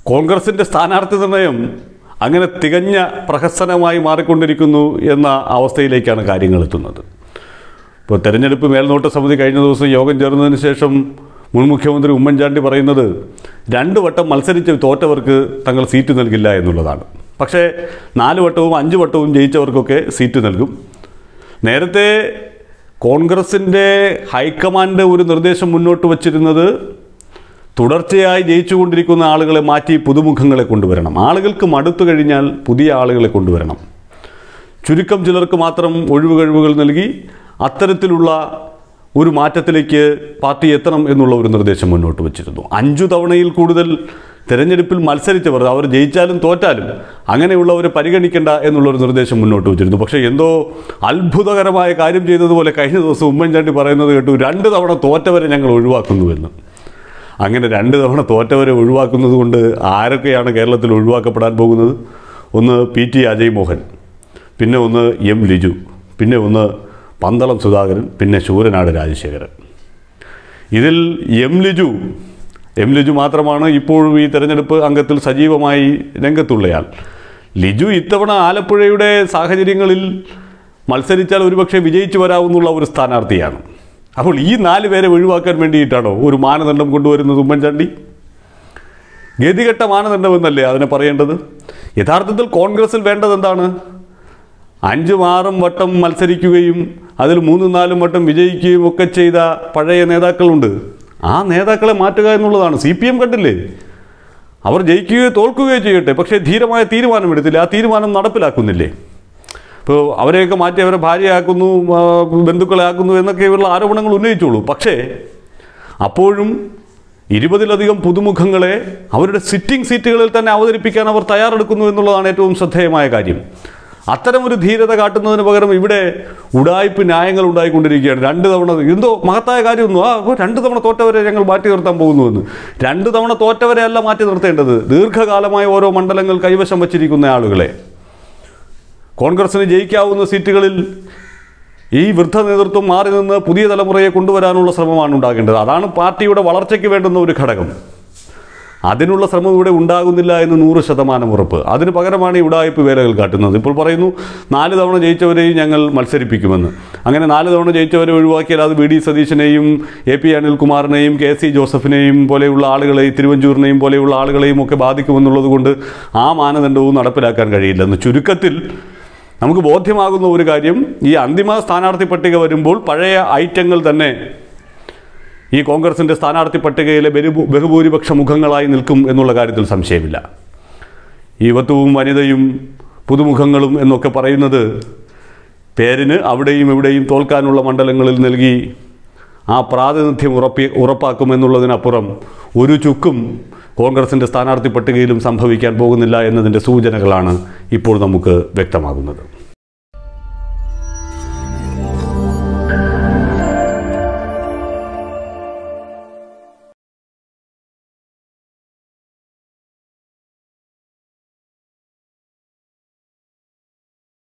കോൺഗ്രസിൻ്റെ സ്ഥാനാർത്ഥി നിർണയം അങ്ങനെ തികഞ്ഞ പ്രഹസനമായി മാറിക്കൊണ്ടിരിക്കുന്നു എന്ന അവസ്ഥയിലേക്കാണ് കാര്യങ്ങൾ എത്തുന്നത് ഇപ്പോൾ തെരഞ്ഞെടുപ്പ് മേൽനോട്ട സമിതി കഴിഞ്ഞ ദിവസം യോഗം ചേർന്നതിന് ശേഷം മുൻ മുഖ്യമന്ത്രി ഉമ്മൻചാണ്ടി പറയുന്നത് രണ്ട് വട്ടം മത്സരിച്ച് തോറ്റവർക്ക് തങ്ങൾ സീറ്റ് നൽകില്ല എന്നുള്ളതാണ് പക്ഷേ നാല് വട്ടവും അഞ്ച് വട്ടവും ജയിച്ചവർക്കൊക്കെ സീറ്റ് നൽകും നേരത്തെ കോൺഗ്രസിൻ്റെ ഹൈക്കമാൻഡ് ഒരു നിർദ്ദേശം മുന്നോട്ട് വച്ചിരുന്നത് തുടർച്ചയായി ജയിച്ചുകൊണ്ടിരിക്കുന്ന ആളുകളെ മാറ്റി പുതുമുഖങ്ങളെ കൊണ്ടുവരണം ആളുകൾക്ക് മടുത്തു കഴിഞ്ഞാൽ പുതിയ ആളുകളെ കൊണ്ടുവരണം ചുരുക്കം ചിലർക്ക് മാത്രം ഒഴിവ് കഴിവുകൾ നൽകി അത്തരത്തിലുള്ള ഒരു മാറ്റത്തിലേക്ക് പാർട്ടി എത്തണം എന്നുള്ള ഒരു നിർദ്ദേശം മുന്നോട്ട് വച്ചിരുന്നു അഞ്ചു തവണയിൽ കൂടുതൽ തെരഞ്ഞെടുപ്പിൽ മത്സരിച്ചവർ അവർ ജയിച്ചാലും തോറ്റാലും അങ്ങനെയുള്ളവരെ പരിഗണിക്കേണ്ട എന്നുള്ളൊരു നിർദ്ദേശം മുന്നോട്ട് വച്ചിരുന്നു പക്ഷേ എന്തോ അത്ഭുതകരമായ കാര്യം ചെയ്തതുപോലെ കഴിഞ്ഞ ദിവസം ഉമ്മൻചാണ്ടി പറയുന്നത് കേട്ടു രണ്ട് തവണ തോറ്റവരെ ഞങ്ങൾ ഒഴിവാക്കുന്നുവെന്ന് അങ്ങനെ രണ്ട് തവണ തോറ്റവരെ ഒഴിവാക്കുന്നത് കൊണ്ട് ആരൊക്കെയാണ് കേരളത്തിൽ ഒഴിവാക്കപ്പെടാൻ പോകുന്നത് ഒന്ന് പി ടി അജയ് മോഹൻ പിന്നെ ഒന്ന് എം ലിജു പിന്നെ ഒന്ന് പന്തളം സുധാകരൻ പിന്നെ ശൂരനാട് രാജശേഖരൻ ഇതിൽ എം ലിജു എം ലിജു മാത്രമാണ് ഇപ്പോഴും ഈ തെരഞ്ഞെടുപ്പ് അംഗത്തിൽ സജീവമായി രംഗത്തുള്ളയാൾ ലിജു ഇത്തവണ ആലപ്പുഴയുടെ സാഹചര്യങ്ങളിൽ മത്സരിച്ചാൽ ഒരുപക്ഷെ വിജയിച്ചു വരാവുന്നുള്ള ഒരു സ്ഥാനാർത്ഥിയാണ് അപ്പോൾ ഈ നാല് പേരെ ഒഴിവാക്കാൻ വേണ്ടിയിട്ടാണോ ഒരു മാനദണ്ഡം കൊണ്ടുവരുന്നത് ഉമ്മൻചാണ്ടി ഗതികെട്ട മാനദണ്ഡമെന്നല്ലേ അതിനെ പറയേണ്ടത് യഥാർത്ഥത്തിൽ കോൺഗ്രസിൽ വേണ്ടത് എന്താണ് അഞ്ചും ആറും വട്ടം മത്സരിക്കുകയും അതിൽ മൂന്നും നാലും വട്ടം വിജയിക്കുകയും ഒക്കെ ചെയ്ത പഴയ നേതാക്കളുണ്ട് ആ നേതാക്കളെ മാറ്റുക എന്നുള്ളതാണ് സി പി എം കണ്ടില്ലേ അവർ ജയിക്കുകയോ തോൽക്കുകയോ ചെയ്യട്ടെ പക്ഷേ ധീരമായ തീരുമാനമെടുത്തില്ല ആ തീരുമാനം നടപ്പിലാക്കുന്നില്ലേ ഇപ്പോൾ അവരെയൊക്കെ മാറ്റി അവരെ ഭാര്യയാക്കുന്നു ആ, ബന്ധുക്കളെ ആക്കുന്നു എന്നൊക്കെയുള്ള ആരോപണങ്ങൾ ഉന്നയിച്ചോളൂ പക്ഷേ അപ്പോഴും ഇരുപതിലധികം പുതുമുഖങ്ങളെ അവരുടെ സിറ്റിംഗ് സീറ്റുകളിൽ തന്നെ അവതരിപ്പിക്കാൻ അവർ തയ്യാറെടുക്കുന്നു എന്നുള്ളതാണ് ഏറ്റവും ശ്രദ്ധേയമായ കാര്യം അത്തരമൊരു ധീരത കാട്ടുന്നതിന് പകരം ഇവിടെ ഉടായ്പ് ന്യായങ്ങൾ ഉണ്ടായിക്കൊണ്ടിരിക്കുകയാണ് രണ്ട് തവണ എന്തോ മഹത്തായ കാര്യമൊന്നും ആ ഓ, രണ്ട് തവണ തോറ്റവരെ ഞങ്ങൾ മാറ്റി നിർത്താൻ പോകുന്നുവെന്ന് രണ്ട് തവണ തോറ്റവരെ അല്ല മാറ്റി നിർത്തേണ്ടത് ദീർഘകാലമായി ഓരോ മണ്ഡലങ്ങൾ കൈവശം വച്ചിരിക്കുന്ന ആളുകളെ കോൺഗ്രസിന് ജയിക്കാവുന്ന സീറ്റുകളിൽ ഈ വൃദ്ധ നേതൃത്വം മാറി നിന്ന് പുതിയ തലമുറയെ കൊണ്ടുവരാനുള്ള ശ്രമമാണ് ഉണ്ടാകേണ്ടത് അതാണ് പാർട്ടിയുടെ വളർച്ചയ്ക്ക് വേണ്ടുന്ന ഒരു ഘടകം അതിനുള്ള ശ്രമം ഇവിടെ ഉണ്ടാകുന്നില്ല എന്ന് നൂറ് ശതമാനം ഉറപ്പ് അതിന് പകരമാണ് ഈ ഉടായ്പ് വേലകൾ കാട്ടുന്നത് ഇപ്പോൾ പറയുന്നു നാല് തവണ ജയിച്ചവരെയും ഞങ്ങൾ മത്സരിപ്പിക്കുമെന്ന് അങ്ങനെ നാല് തവണ ജയിച്ചവരെ ഒഴിവാക്കിയാൽ അത് വി ഡി സതീശനെയും എ പി അനിൽകുമാറിനെയും കെ സി ജോസഫിനെയും പോലെയുള്ള ആളുകളെയും തിരുവഞ്ചൂരിനെയും പോലെയുള്ള ആളുകളെയും ഒക്കെ ബാധിക്കുമെന്നുള്ളത് കൊണ്ട് ആ മാനദണ്ഡവും നടപ്പിലാക്കാൻ കഴിയില്ലെന്ന് ചുരുക്കത്തിൽ നമുക്ക് ബോധ്യമാകുന്ന ഒരു കാര്യം ഈ അന്തിമ സ്ഥാനാർത്ഥി പട്ടിക വരുമ്പോൾ പഴയ ഐറ്റങ്ങൾ തന്നെ ഈ കോൺഗ്രസിൻ്റെ സ്ഥാനാർത്ഥി പട്ടികയിലെ ബഹുഭൂ- ബഹുഭൂരിപക്ഷ മുഖങ്ങളായി നിൽക്കും എന്നുള്ള കാര്യത്തിൽ സംശയമില്ല യുവത്വവും വനിതയും പുതുമുഖങ്ങളും എന്നൊക്കെ പറയുന്നത് പേരിന് അവിടെയും ഇവിടെയും തോൽക്കാനുള്ള മണ്ഡലങ്ങളിൽ നൽകി ആ പ്രാതിനിധ്യം ഉറപ്പി ഉറപ്പാക്കുമെന്നുള്ളതിനപ്പുറം ഒരു ചുക്കും കോൺഗ്രസിൻ്റെ സ്ഥാനാർത്ഥി പട്ടികയിലും സംഭവിക്കാൻ പോകുന്നില്ല എന്നതിൻ്റെ സൂചനകളാണ് ഇപ്പോൾ നമുക്ക് വ്യക്തമാകുന്നത്